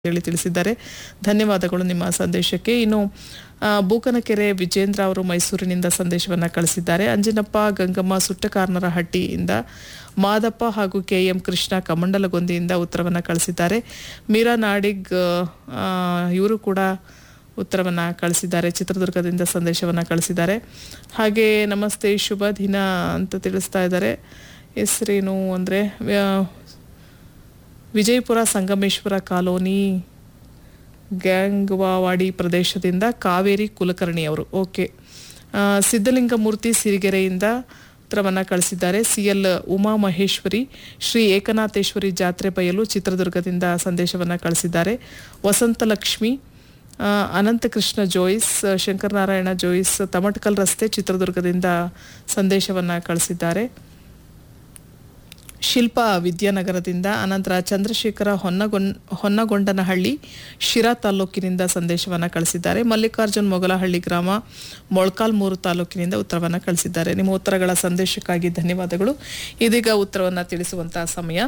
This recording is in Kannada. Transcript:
ಹೇಳಿ ತಿಳಿಸಿದ್ದಾರೆ ಧನ್ಯವಾದಗಳು ನಿಮ್ಮ ಸಂದೇಶಕ್ಕೆ ಇನ್ನು ಆ, ಬೂಕನಕೆರೆ ವಿಜೇಂದ್ರ ಅವರು ಮೈಸೂರಿನಿಂದ ಸಂದೇಶವನ್ನ ಕಳಿಸಿದ್ದಾರೆ ಅಂಜನಪ್ಪ ಗಂಗಮ್ಮ ಸುಟ್ಟಕಾರ್ನರ ಹಟ್ಟಿಯಿಂದ ಮಾದಪ್ಪ ಹಾಗೂ ಕೆ ಎಂ ಕೃಷ್ಣ ಕಮಂಡಲಗೊಂದಿಯಿಂದ ಉತ್ತರವನ್ನ ಕಳಿಸಿದ್ದಾರೆ ಮೀರಾ ನಾಡಿಗ್ ಇವರು ಕೂಡ ಉತ್ತರವನ್ನ ಕಳಿಸಿದ್ದಾರೆ ಚಿತ್ರದುರ್ಗದಿಂದ ಸಂದೇಶವನ್ನ ಕಳಿಸಿದ್ದಾರೆ ಹಾಗೆ ನಮಸ್ತೆ ಶುಭ ದಿನ ಅಂತ ತಿಳಿಸ್ತಾ ಇದ್ದಾರೆ ಹೆಸರೇನು ಅಂದರೆ ವಿಜಯಪುರ ಸಂಗಮೇಶ್ವರ ಕಾಲೋನಿ ಗ್ಯಾಂಗ್ವಾವಾಡಿ ಪ್ರದೇಶದಿಂದ ಕಾವೇರಿ ಕುಲಕರ್ಣಿ ಅವರು ಓಕೆ ಆ, ಸಿದ್ಧಲಿಂಗಮೂರ್ತಿ ಸಿರಿಗೆರೆಯಿಂದ ಉತ್ತರವನ್ನು ಕಳಿಸಿದ್ದಾರೆ ಸಿ ಎಲ್ ಉಮಾ ಮಹೇಶ್ವರಿ ಶ್ರೀ ಏಕನಾಥೇಶ್ವರಿ ಜಾತ್ರೆ ಬಯಲು ಚಿತ್ರದುರ್ಗದಿಂದ ಸಂದೇಶವನ್ನು ಕಳಿಸಿದ್ದಾರೆ ವಸಂತಲಕ್ಷ್ಮಿ ಆ, ಅನಂತಕೃಷ್ಣ ಜೋಯಿಸ್ ಶಂಕರನಾರಾಯಣ ಜೋಯಿಸ್ ತಮಟ್ಕಲ್ ರಸ್ತೆ ಚಿತ್ರದುರ್ಗದಿಂದ ಸಂದೇಶವನ್ನು ಕಳಿಸಿದ್ದಾರೆ ಶಿಲ್ಪಾ ವಿದ್ಯಾನಗರದಿಂದ ಅನಂತರ ಚಂದ್ರಶೇಖರ ಹೊನ್ನಗೊನ್ ಹೊನ್ನಗೊಂಡನಹಳ್ಳಿ ಶಿರಾ ತಾಲೂಕಿನಿಂದ ಸಂದೇಶವನ್ನು ಕಳಿಸಿದ್ದಾರೆ ಮಲ್ಲಿಕಾರ್ಜುನ್ ಮೊಗಲಹಳ್ಳಿ ಗ್ರಾಮ ಮೊಳಕಾಲ್ಮೂರು ತಾಲೂಕಿನಿಂದ ಉತ್ತರವನ್ನು ಕಳಿಸಿದ್ದಾರೆ ನಿಮ್ಮ ಉತ್ತರಗಳ ಸಂದೇಶಕ್ಕಾಗಿ ಧನ್ಯವಾದಗಳು ಇದೀಗ ಉತ್ತರವನ್ನು ತಿಳಿಸುವಂತಹ ಸಮಯ